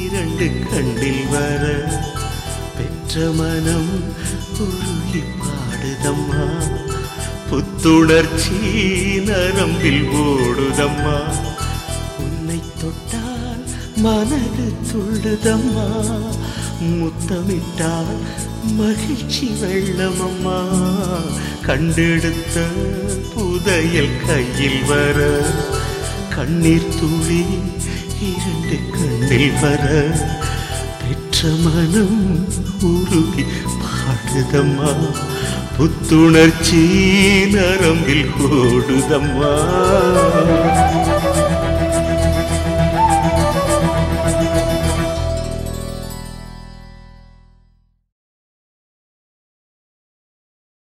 இரண்டு கண்ணில் வர பெற்ற மனம் உருகி பாடுதம்மா புத்துணர்ச்சி நரம்பில் ஓடுதம்மா உன்னை தொட்டால் மனது துள்ளுதம்மா முத்தமிட்டால் மகிழ்ச்சி வெள்ளமம்மா கண்டெடுத்த புதையல் கையில் வர கண்ணீர் துளி இரண்டு கண்ணில் வர பெற்ற மனம் உருகி பாடுதம்மா புத்துணர்ச்சி நரம்பில் ஓடுதம்மா